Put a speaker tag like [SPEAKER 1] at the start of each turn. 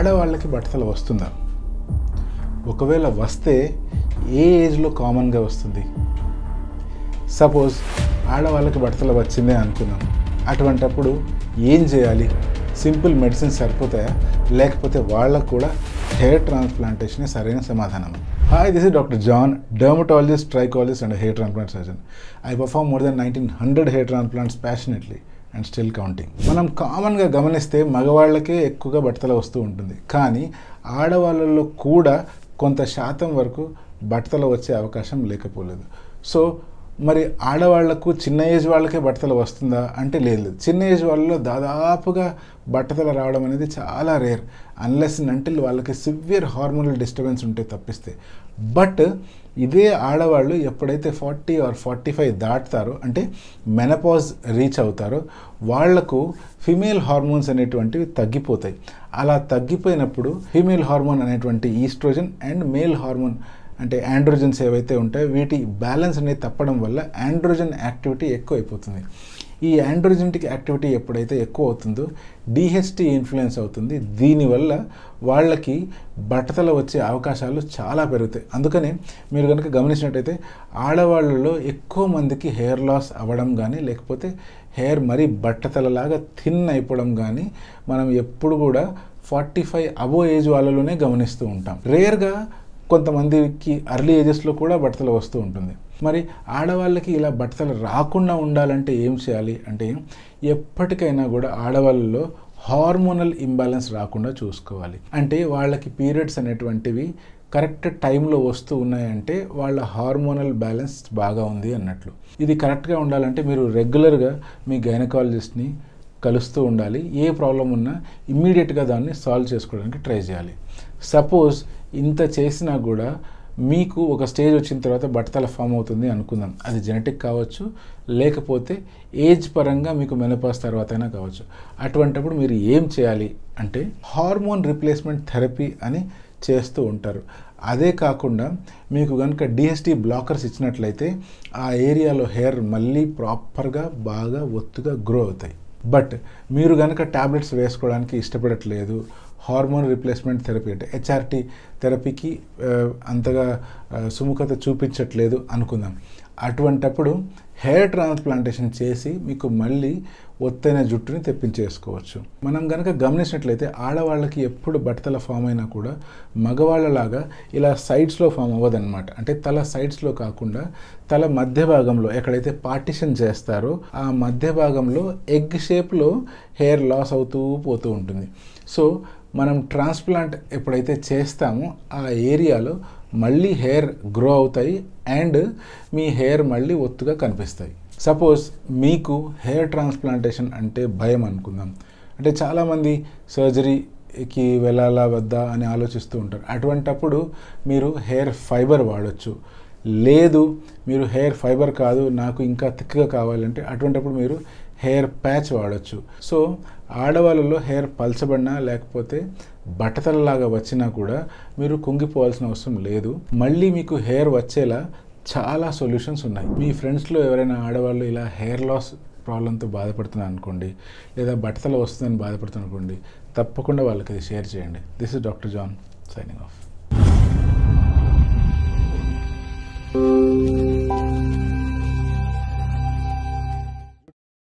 [SPEAKER 1] ఆడవాళ్ళకి బట్టతల వస్తుందా ఒకవేళ వస్తే ఏ ఏజ్లో కామన్గా వస్తుంది సపోజ్ ఆడవాళ్ళకి బట్టతల వచ్చిందే అనుకున్నాం అటువంటప్పుడు ఏం చేయాలి సింపుల్ మెడిసిన్స్ సరిపోతాయా లేకపోతే వాళ్ళకు కూడా హెయిర్ ట్రాన్స్ప్లాంటేషన్ సరైన సమాధానం hi this is doctor John dermatologist trichologist and hair transplant surgeon I perform more than nineteen hundred hair transplants passionately and still counting మనం కామన్గా గమనిస్తే మగవాళ్ళకే ఎక్కువగా బట్టతల వస్తూ ఉంటుంది కానీ ఆడవాళ్ళలో కూడా కొంత శాతం వరకు బట్టతల వచ్చే అవకాశం లేకపోలేదు సో మరి ఆడవాళ్లకు చిన్న ఏజ్ వాళ్ళకే బట్టతల వస్తుందా అంటే లేదు లేదు చిన్న ఏజ్ వాళ్ళలో దాదాపుగా బట్టతల రావడం అనేది చాలా రేర్ అన్లెస్ అంటిల్ వాళ్ళకి సివియర్ హార్మోనల్ డిస్టర్బెన్స్ ఉంటే తప్పిస్తే బట్ ఇదే ఆడవాళ్ళు ఎప్పుడైతే ఫార్టీ ఆర్ ఫార్టీ ఫైవ్ దాటుతారో అంటే మెనపాజ్ రీచ్ అవుతారో వాళ్లకు ఫిమేల్ హార్మోన్స్ అనేటువంటివి తగ్గిపోతాయి అలా తగ్గిపోయినప్పుడు ఫీమేల్ హార్మోన్ అనేటువంటి ఈస్ట్రోజన్ అండ్ మేల్ హార్మోన్ అంటే ఆండ్రోజన్స్ ఏవైతే ఉంటాయో వీటి బ్యాలెన్స్ అనేది తప్పడం వల్ల ఆండ్రోజన్ యాక్టివిటీ ఎక్కువ అయిపోతుంది ఈ ఆండ్రోజెంటిక్ యాక్టివిటీ ఎప్పుడైతే ఎక్కువ అవుతుందో డిహెచ్టీ ఇన్ఫ్లుయెన్స్ అవుతుంది దీనివల్ల వాళ్ళకి బట్టతల వచ్చే అవకాశాలు చాలా పెరుగుతాయి అందుకనే మీరు కనుక గమనించినట్టయితే ఆడవాళ్ళలో ఎక్కువ మందికి హెయిర్ లాస్ అవ్వడం కానీ లేకపోతే హెయిర్ మరీ బట్టతలలాగా థిన్ అయిపోవడం కానీ మనం ఎప్పుడు కూడా ఫార్టీ ఫైవ్ అబో ఏజ్ వాళ్ళలోనే గమనిస్తూ ఉంటాం రేర్గా కొంతమందికి అర్లీ ఏజెస్లో కూడా బట్టతల వస్తూ ఉంటుంది మరి ఆడవాళ్ళకి ఇలా బట్టతల రాకుండా ఉండాలంటే ఏం చేయాలి అంటే ఎప్పటికైనా కూడా ఆడవాళ్ళలో హార్మోనల్ ఇంబ్యాలెన్స్ రాకుండా చూసుకోవాలి అంటే వాళ్ళకి పీరియడ్స్ అనేటువంటివి కరెక్ట్ టైంలో వస్తూ ఉన్నాయంటే వాళ్ళ హార్మోనల్ బ్యాలెన్స్ బాగా ఉంది అన్నట్లు ఇది కరెక్ట్గా ఉండాలంటే మీరు రెగ్యులర్గా మీ గైనకాలజిస్ట్ని కలుస్తూ ఉండాలి ఏ ప్రాబ్లం ఉన్నా ఇమ్మీడియట్గా దాన్ని సాల్వ్ చేసుకోవడానికి ట్రై చేయాలి సపోజ్ ఇంత చేసినా కూడా మీకు ఒక స్టేజ్ వచ్చిన తర్వాత బట్టతల ఫామ్ అవుతుంది అనుకుందాం అది జెనెటిక్ కావచ్చు లేకపోతే ఏజ్ పరంగా మీకు మెనపాస్ తర్వాత అయినా కావచ్చు అటువంటప్పుడు మీరు ఏం చేయాలి అంటే హార్మోన్ రిప్లేస్మెంట్ థెరపీ అని చేస్తూ ఉంటారు అదే కాకుండా మీకు కనుక డిఎస్టీ బ్లాకర్స్ ఇచ్చినట్లయితే ఆ ఏరియాలో హెయిర్ మళ్ళీ ప్రాపర్గా బాగా ఒత్తుగా గ్రో అవుతాయి బట్ మీరు కనుక ట్యాబ్లెట్స్ వేసుకోవడానికి ఇష్టపడట్లేదు హార్మోన్ రిప్లేస్మెంట్ థెరపీ అంటే హెచ్ఆర్టీ థెరపీకి అంతగా సుముఖత చూపించట్లేదు అనుకుందాం అటువంటప్పుడు హెయిర్ ట్రాన్స్ప్లాంటేషన్ చేసి మీకు మళ్ళీ ఒత్తైన జుట్టుని తెప్పించేసుకోవచ్చు మనం కనుక గమనించినట్లయితే ఆడవాళ్ళకి ఎప్పుడు బట్టతల ఫామ్ అయినా కూడా మగవాళ్ళలాగా ఇలా సైడ్స్లో ఫామ్ అవ్వదన్నమాట అంటే తల సైడ్స్లో కాకుండా తల మధ్య భాగంలో ఎక్కడైతే పార్టిషన్ చేస్తారో ఆ మధ్య భాగంలో ఎగ్ షేప్లో హెయిర్ లాస్ అవుతూ పోతూ ఉంటుంది సో మనం ట్రాన్స్ప్లాంట్ ఎప్పుడైతే చేస్తామో ఆ ఏరియాలో మళ్ళీ హెయిర్ గ్రో అవుతాయి అండ్ మీ హెయిర్ మళ్ళీ ఒత్తుగా కనిపిస్తాయి సపోజ్ మీకు హెయిర్ ట్రాన్స్ప్లాంటేషన్ అంటే భయం అనుకుందాం అంటే చాలామంది సర్జరీకి వెళ్ళాలా వద్దా అని ఆలోచిస్తూ ఉంటారు అటువంటప్పుడు మీరు హెయిర్ ఫైబర్ వాడచ్చు లేదు మీరు హెయిర్ ఫైబర్ కాదు నాకు ఇంకా థిక్గా కావాలంటే అటువంటప్పుడు మీరు హెయిర్ ప్యాచ్ వాడచ్చు సో ఆడవాళ్ళలో హెయిర్ పల్చబడినా లేకపోతే బట్టతలలాగా వచ్చినా కూడా మీరు కుంగిపోవాల్సిన అవసరం లేదు మళ్ళీ మీకు హెయిర్ వచ్చేలా చాలా సొల్యూషన్స్ ఉన్నాయి మీ ఫ్రెండ్స్లో ఎవరైనా ఆడవాళ్ళు ఇలా హెయిర్ లాస్ ప్రాబ్లంతో బాధపడుతున్నారు అనుకోండి లేదా బట్టతల వస్తుందని బాధపడుతున్నారు అనుకోండి తప్పకుండా వాళ్ళకి ఇది షేర్ చేయండి this is doctor John signing of